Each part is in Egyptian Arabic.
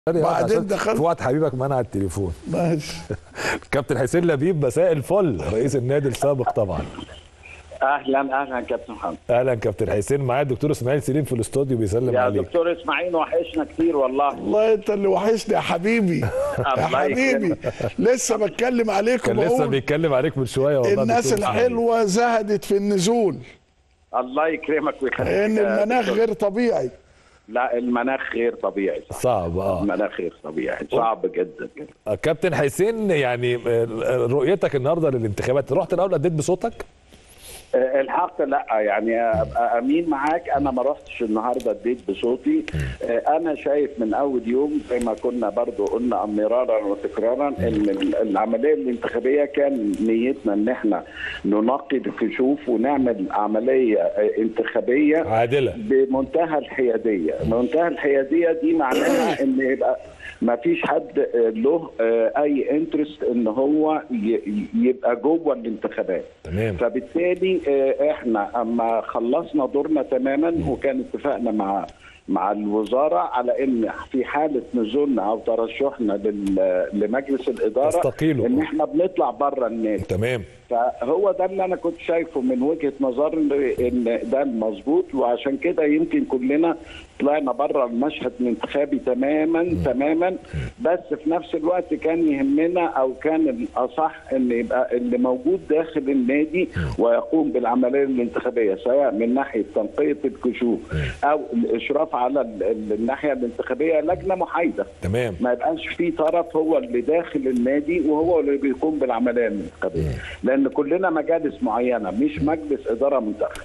بعدين دخلت فؤاد حبيبك منع التليفون ماشي كابتن حسين لبيب مساء الفل رئيس النادي السابق طبعا اهلا اهلا كابتن محمد اهلا كابتن حسين معايا الدكتور اسماعيل سليم في الاستوديو بيسلم يا عليك دكتور اسماعيل وحشنا كتير والله والله انت اللي وحشني يا حبيبي يا الله حبيبي يكرمك. لسه بتكلم عليك كان لسه وبقول بيتكلم عليك من شويه والله الناس دكتور إسماعيل. الحلوه زهدت في النزول الله يكرمك ويخليك لان يا المناخ دكتور. غير طبيعي لا المناخ غير طبيعي صح صعب اه المناخ غير طبيعي صعب جدا جدا كابتن حسين يعني آه، رؤيتك النهارده للانتخابات رحت الاول اديت بصوتك آه، الحق لا يعني ابقى امين معاك انا ما رحتش النهارده اديت بصوتي آه، انا شايف من اول يوم زي ما كنا برضو قلنا مرارا وتكرارا ان ال- العمليه الانتخابيه كان نيتنا ان احنا ننقي الكشوف ونعمل عمليه آه، انتخابيه عادله بمنتهى الحياديه، منتهى الحياديه دي معناها ان يبقى ما فيش حد آه، له آه، اي انترست ان هو ي- يبقى جوه الانتخابات. تمام فبالتالي آه، احنا اما خلصنا دورنا تماما وكان اتفقنا مع مع الوزاره على ان في حاله نزولنا او ترشحنا لل- لمجلس الاداره تستقيلوا. ان احنا بنطلع بره النادي تمام فهو ده اللي انا كنت شايفه من وجهه نظر ان ده المظبوط وعشان كده يمكن كلنا طلعنا بره المشهد الانتخابي تماما تماما بس في نفس الوقت كان يهمنا او كان الاصح ان يبقى اللي موجود داخل النادي ويقوم بالعمليه الانتخابيه سواء من ناحيه تنقيه الكشوف او الاشراف على ال- ال- الناحيه الانتخابيه لجنه محايده تمام ما يبقاش في طرف هو اللي داخل النادي وهو اللي بيقوم بالعمليه الانتخابيه لان كلنا مجالس معينه مش مجلس اداره منتخب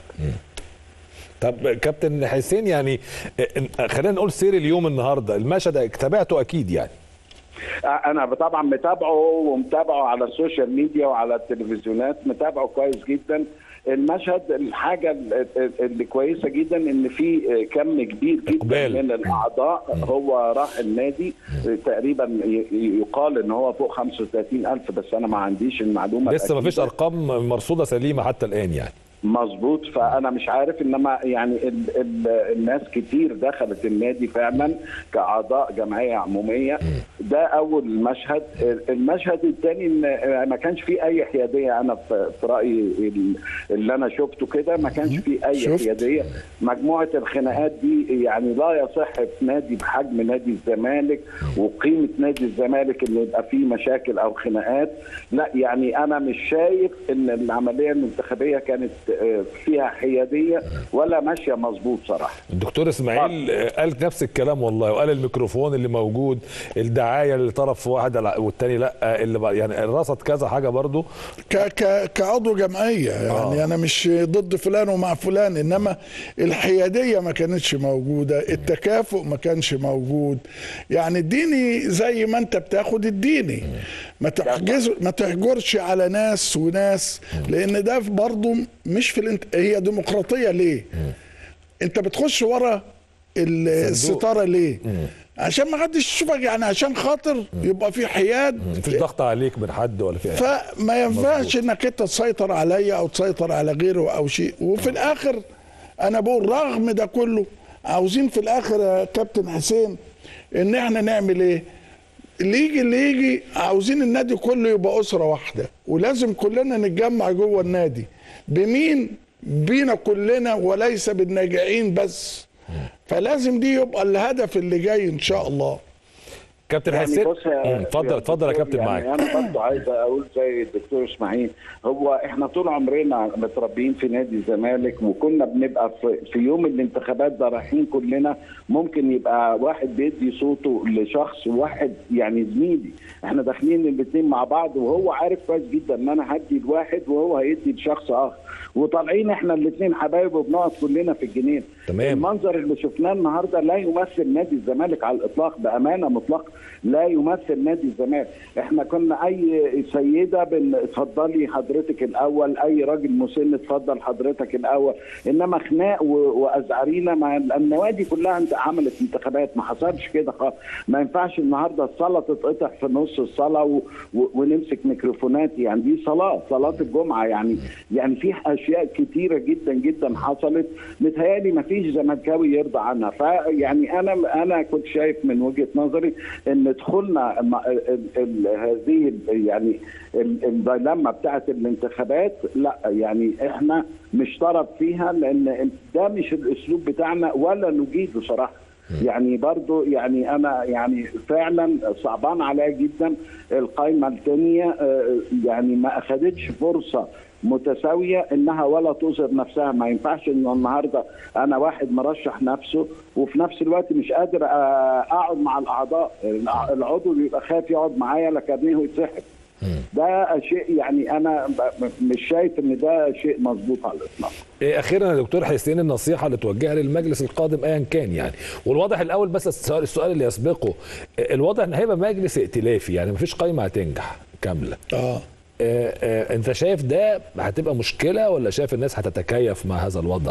طب كابتن حسين يعني آه، خلينا نقول سير اليوم النهارده المشهد تابعته اكيد يعني انا طبعا متابعه ومتابعه على السوشيال ميديا وعلى التلفزيونات متابعه كويس جدا المشهد الحاجه ال- ال- اللي كويسه جدا ان في كم كبير جدا إقبال. من الاعضاء هو راح النادي تقريبا ي- يقال ان هو فوق 35 الف بس انا ما عنديش المعلومه لسه ما فيش الأكيدة. ارقام مرصوده سليمه حتى الان يعني مظبوط فانا مش عارف انما يعني ال ال الناس كتير دخلت النادي فعلا كاعضاء جمعيه عموميه ده اول مشهد المشهد الثاني ان ما كانش فيه اي حياديه انا في في رايي ال- اللي انا شفته كده ما كانش فيه اي شفت. حياديه مجموعه الخناقات دي يعني لا يصح في نادي بحجم نادي الزمالك وقيمه نادي الزمالك ان يبقى فيه مشاكل او خناقات لا يعني انا مش شايف ان العمليه الانتخابيه كانت آه، فيها حياديه ولا ماشيه مظبوط صراحه الدكتور اسماعيل آه، قال نفس الكلام والله وقال الميكروفون اللي موجود الدعايه لطرف واحد على- والتاني لا اللي بقى- يعني رصد كذا حاجه برضو ك ك كعضو جمعيه يعني آه. انا مش ضد فلان ومع فلان انما الحياديه ما كانتش موجوده التكافؤ ما كانش موجود يعني اديني زي ما انت بتاخد اديني ما تحجز ما تحجرش على ناس وناس لان ده برضو مش في الانت... هي ديمقراطيه ليه انت بتخش ورا ال- الستاره ليه عشان ما حدش يشوفك يعني عشان خاطر يبقى في حياد مفيش ضغط عليك من حد ولا في أي حاجة. فما ينفعش انك انت تسيطر عليا او تسيطر على غيره او شيء وفي الاخر انا بقول رغم ده كله عاوزين في الاخر يا كابتن حسين ان احنا نعمل ايه اللي يجي اللي يجي عاوزين النادي كله يبقى اسره واحده ولازم كلنا نتجمع جوه النادي بمين بينا كلنا وليس بالناجعين بس فلازم دي يبقى الهدف اللي جاي ان شاء الله كابتن حسين بص يا- مم، اتفضل اتفضل يا دكتور، كابتن يعني معاك انا برضه عايز اقول زي الدكتور اسماعيل هو احنا طول عمرنا متربيين في نادي الزمالك وكنا بنبقى في, في يوم الانتخابات ده رايحين كلنا ممكن يبقى واحد بيدي صوته لشخص وواحد يعني زميلي احنا داخلين الاثنين مع بعض وهو عارف كويس جدا ان انا هدي لواحد وهو هيدي لشخص اخر وطالعين احنا الاثنين حبايب وبنقعد كلنا في الجنين تمام. المنظر اللي شفناه النهارده لا يمثل نادي الزمالك على الاطلاق بامانه مطلقه لا يمثل نادي الزمالك احنا كنا اي سيده بن اتفضلي حضرتك الاول اي راجل مسن اتفضل حضرتك الاول انما خناق و- وازعرينا مع النوادي كلها انت عملت انتخابات ما حصلش كده خالص ما ينفعش النهارده الصلاه تتقطع في نص الصلاه و... و... ونمسك ميكروفونات يعني دي صلاه صلاه الجمعه يعني يعني في اشياء كتيره جدا جدا حصلت متهيألي ما فيش زملكاوي يرضى عنها فيعني انا انا كنت شايف من وجهه نظري ان دخولنا م- ال... ال... هذه ال- يعني ال- الديلما بتاعت الانتخابات لا يعني احنا مش طرف فيها لان ده مش الاسلوب بتاعنا ولا نجيده صراحه يعني برضو يعني انا يعني فعلا صعبان عليا جدا القائمه الثانيه آه، يعني ما اخذتش فرصه متساويه انها ولا تظهر نفسها ما ينفعش ان النهارده انا واحد مرشح نفسه وفي نفس الوقت مش قادر آه، اقعد مع الاعضاء الع- العضو بيبقى خايف يقعد معايا لكنه يتسحب ده شيء يعني انا ب- مش شايف ان ده شيء مظبوط على الاطلاق إيه اخيرا يا دكتور حسين النصيحه اللي توجهها للمجلس القادم ايا كان يعني والواضح الاول بس السؤال, السؤال اللي يسبقه إيه الواضح ان هيبقى مجلس ائتلافي يعني مفيش قايمه هتنجح كامله اه إيه إيه انت شايف ده هتبقى مشكله ولا شايف الناس هتتكيف مع هذا الوضع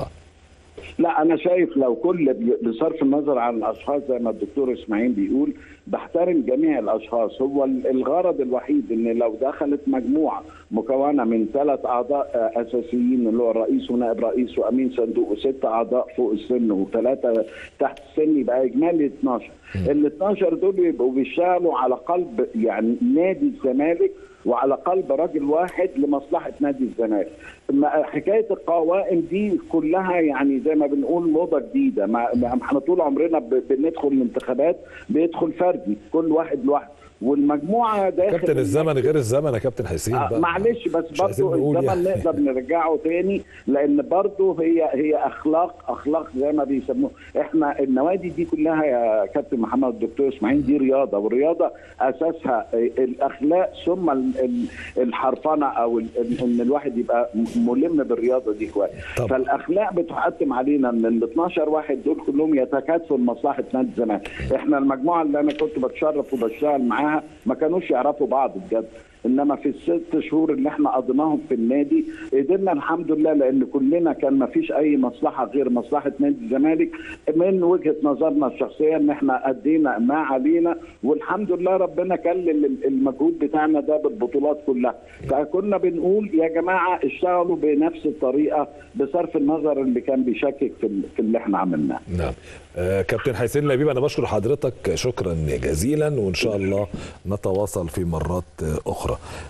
لا انا شايف لو كل بصرف النظر عن الاشخاص زي ما الدكتور اسماعيل بيقول بحترم جميع الاشخاص هو الغرض الوحيد ان لو دخلت مجموعه مكونه من ثلاث اعضاء آه، اساسيين اللي هو الرئيس ونائب رئيس وامين صندوق وست اعضاء فوق السن وثلاثه تحت السن يبقى اجمالي 12 ال 12 دول يبقوا بيشتغلوا على قلب يعني نادي الزمالك وعلى قلب راجل واحد لمصلحه نادي الزمالك. ما- حكايه القوائم دي كلها يعني زي ما بنقول موضه جديده ما ما- احنا طول عمرنا ب- بندخل الانتخابات بيدخل فردي كل واحد لوحده والمجموعه داخل كابتن الزمن غير الزمن يا كابتن حسين آه، بقى معلش بس مش عايزين برضه نقول الزمن يعني. نقدر نرجعه تاني لان برضه هي هي اخلاق اخلاق زي ما بيسموه احنا النوادي دي كلها يا كابتن محمد الدكتور اسماعيل دي رياضه والرياضه اساسها الاخلاق ثم ال- ال- الحرفنه او ال- ال- ان الواحد يبقى م- ملم بالرياضه دي كويس طب. فالاخلاق بتحتم علينا ان ال 12 واحد دول كلهم يتكاتفوا لمصلحه نادي الزمالك احنا المجموعه اللي انا كنت بتشرف وبشتغل معاها ما كانوش يعرفوا بعض بجد انما في الست شهور اللي احنا قضيناهم في النادي قدرنا الحمد لله لان كلنا كان ما فيش اي مصلحه غير مصلحه نادي الزمالك من وجهه نظرنا الشخصيه ان احنا ادينا ما علينا والحمد لله ربنا كلل المجهود بتاعنا ده بالبطولات كلها فكنا بنقول يا جماعه اشتغلوا بنفس الطريقه بصرف النظر اللي كان بيشكك في ال- في اللي احنا عملناه نعم آه كابتن حسين لبيب انا بشكر حضرتك شكرا جزيلا وان شاء الله نتواصل في مرات آه، اخرى